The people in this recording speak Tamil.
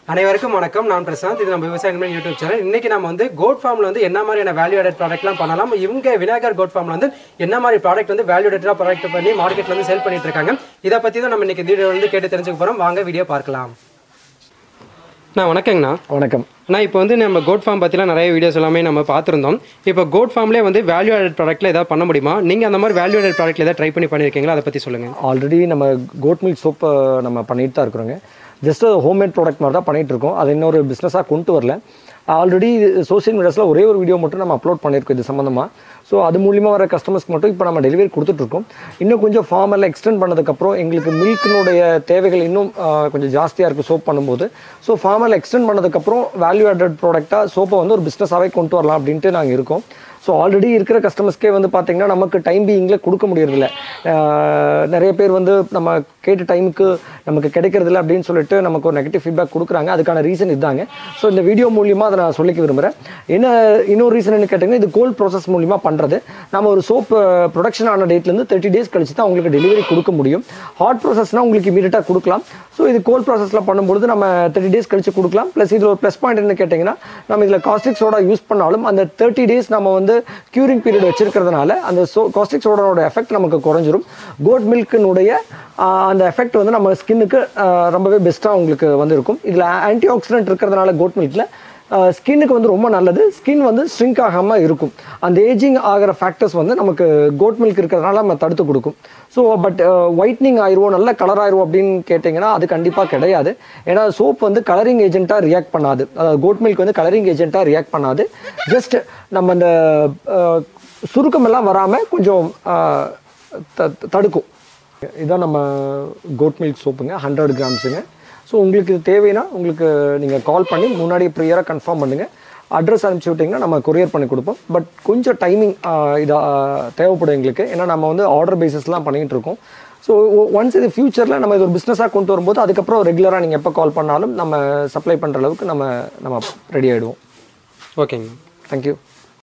அனைவருக்கும் வணக்கம் நான் பிரசாந்த் இது நம்ம விவசாயம் இனிமேல் யூடியூப் சேனல் இன்னைக்கு நம்ம வந்து கோட் ஃபார்ம்ல வந்து என்ன மாதிரியான வேல்யூ ஆடட் ப்ராடக்ட்லாம் பண்ணலாம் இவங்க விநாயகர் கோட் ஃபார்ம்ல வந்து என்ன மாதிரி ப்ராடக்ட் வந்து வேல்யூ ஆடட்டா ப்ராடக்ட் பண்ணி மார்க்கெட்ல வந்து சேல் பண்ணிட்டு இருக்காங்க இதை பத்தி தான் நம்ம இன்னைக்கு வீடியோ வந்து கேட்டு தெரிஞ்சுக்க போறோம் வாங்க வீடியோ பார்க்கலாம் நான் வணக்கங்கண்ணா வணக்கம் அண்ணா இப்போ வந்து நம்ம கோட் ஃபார்ம் பற்றிலாம் நிறைய வீடியோஸ் எல்லாமே நம்ம பார்த்துருந்தோம் இப்போ கோட் ஃபார்ம்லேயே வந்து வேல்யூ ஆடட் ப்ராடக்ட்டில் ஏதாவது பண்ண முடியுமா நீங்கள் அந்த மாதிரி வேல்யூ ஆடட் ப்ராடக்ட்டில் ஏதாவது ட்ரை பண்ணி பண்ணியிருக்கீங்களா அதை பற்றி சொல்லுங்கள் ஆல்ரெடி நம்ம கோட் மில்க் சோப்பு நம்ம பண்ணிட்டு தான் இருக்கிறோங்க ஜஸ்ட் ஹோம்மேட் ப்ராடக்ட் மாதிரி தான் பண்ணிட்டு இருக்கோம் அதை இன்னொரு பிஸ்னஸாக கொண்டு வரல ஆல்ரெடி சோஷியல் மீடியாஸில் ஒரே ஒரு வீடியோ மட்டும் நம்ம அப்லோட் பண்ணியிருக்கோம் இது சம்மந்தமாக ஸோ அது மூலியமாக வர கஸ்டமர்ஸ்க்கு மட்டும் இப்போ நம்ம டெலிவரி கொடுத்துட்ருக்கோம் இன்னும் கொஞ்சம் ஃபார்ம் எல்லாம் எக்ஸ்டெண்ட் பண்ணதுக்கப்புறம் எங்களுக்கு மில்க்கினுடைய தேவைகள் இன்னும் ஆ, கொஞ்சம் ஜாஸ்தியாக இருக்குது சோப் பண்ணும்போது ஸோ ஃபார்ம் எல்லாம் எக்ஸ்டெண்ட் பண்ணதுக்கப்புறம் வேல்யூ ஆடட் ப்ராடக்ட்டாக சோப்பை வந்து ஒரு பிஸ்னஸாகவே கொண்டு வரலாம் அப்படின்ட்டு நாங்கள் இருக்கோம் ஸோ ஆல்ரெடி இருக்கிற கஸ்டமர்ஸ்க்கே வந்து பார்த்தீங்கன்னா நமக்கு டைம் பீயிங்கில் கொடுக்க முடியறதில்ல ஆஹ் நிறைய பேர் வந்து நம்ம கேட்ட டைமுக்கு நமக்கு கிடைக்கிறதில்ல அப்படின்னு சொல்லிட்டு நமக்கு ஒரு நெகட்டிவ் ஃபீட்பேக் கொடுக்குறாங்க அதுக்கான ரீசன் இதாங்க ஸோ இந்த வீடியோ மூலியமாக அதை நான் சொல்லிக்க விரும்புகிறேன் என்ன இன்னொரு ரீசன் என்ன கேட்டிங்கன்னா இது கோல்ட் ப்ராசஸ் மூலியமாக பண்ணுறது நம்ம ஒரு சோப் ப்ரொடக்ஷன் ஆன டேட்லேருந்து தேர்ட்டி டேஸ் கழிச்சு தான் உங்களுக்கு டெலிவரி கொடுக்க முடியும் ஹாட் ப்ராசஸ்னால் உங்களுக்கு இமீடியட்டாக கொடுக்கலாம் ஸோ இது கோல்ட் ப்ராசஸில் பண்ணும்பொழுது நம்ம தேர்ட்டி டேஸ் கழிச்சு கொடுக்கலாம் ப்ளஸ் இதில் ஒரு ப்ளஸ் பாயிண்ட் என்ன கேட்டிங்கன்னா நம்ம இதில் காஸ்டிக் சோடா யூஸ் பண்ணாலும் அந்த தேர்ட்டி டேஸ் நம்ம வந்து க்யூரிங் பீரியட் வச்சிருக்கிறதுனால அந்த சோ காஸ்டிக் சோடாவோட எஃபெக்ட் நமக்கு குறைஞ்சிரும் கோட் மில்க்கினுடைய அந்த எஃபெக்ட் வந்து நம்ம ஸ்கின்னுக்கு ரொம்பவே பெஸ்ட்டாக உங்களுக்கு வந்து இருக்கும் இதில் ஆன்டி ஆக்சிடென்ட் இருக்கிறதுனால கோட் மில்கில் ஸ்கின்னுக்கு வந்து ரொம்ப நல்லது ஸ்கின் வந்து ஸ்ட்ரிங்க் ஆகாமல் இருக்கும் அந்த ஏஜிங் ஆகிற ஃபேக்டர்ஸ் வந்து நமக்கு கோட் மில்க் இருக்கிறதுனால நம்ம தடுத்து கொடுக்கும் ஸோ பட் ஒயிட்னிங் ஆயிடுவோம் நல்ல கலர் ஆயிரும் அப்படின்னு கேட்டிங்கன்னா அது கண்டிப்பாக கிடையாது ஏன்னா சோப் வந்து கலரிங் ஏஜென்ட்டாக ரியாக்ட் பண்ணாது அதாவது கோட் மில்க் வந்து கலரிங் ஏஜென்ட்டாக ரியாக்ட் பண்ணாது ஜஸ்ட் நம்ம அந்த அஹ், சுருக்கமெல்லாம் வராமல் கொஞ்சம் அஹ், த- தடுக்கும் இதான் நம்ம கோட் மில்க் சோப்புங்க ஹண்ட்ரட் கிராம்ஸுங்க ஸோ உங்களுக்கு இது தேவைன்னா உங்களுக்கு நீங்கள் கால் பண்ணி முன்னாடி ப்ரியராக கன்ஃபார்ம் பண்ணுங்கள் அட்ரஸ் அனுப்பிச்சி விட்டிங்கன்னா நம்ம கொரியர் பண்ணி கொடுப்போம் பட் கொஞ்சம் டைமிங் இது தேவைப்படும் எங்களுக்கு ஏன்னா நம்ம வந்து ஆர்டர் பேசிஸ்லாம் பண்ணிகிட்டு இருக்கோம் ஸோ ஒன்ஸ் இது ஃபியூச்சரில் நம்ம இது ஒரு பிஸ்னஸாக கொண்டு வரும்போது அதுக்கப்புறம் ரெகுலராக நீங்கள் எப்போ கால் பண்ணாலும் நம்ம சப்ளை பண்ணுற அளவுக்கு நம்ம நம்ம ரெடி ஆகிடுவோம் ஓகேங்க தேங்க்யூ